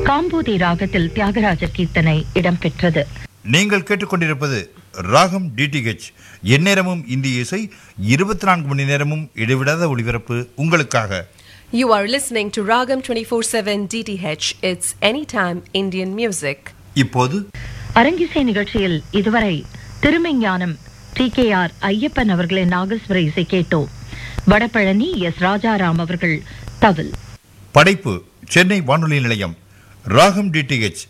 காம்போதி ராகத்தில் தியாகராஜர் கீர்த்தனை இடம்பெற்றது நீங்கள் கேட்டுக்கொண்டிருப்பது ராகம் டிடிஹெச் எந்நேரமும் இந்திய இசை இருபத்தி நான்கு மணி நேரமும் இடைவிடாத ஒளிபரப்பு உங்களுக்காக You are listening to Ragam 24/7 DTH. It's anytime Indian music. இப்போது அரங்கிசை நிகழ்ச்சியில் இதுவரை Thirumeignanam T K R Ayyappan அவர்களின் நாகஸ்வர இசை கேட்டோம் வடபழனி எஸ் ராஜாராம் அவர்கள் தவில் படைப்பு சென்னை வானொலி நிலையம் ராகம் டிடிஹெச்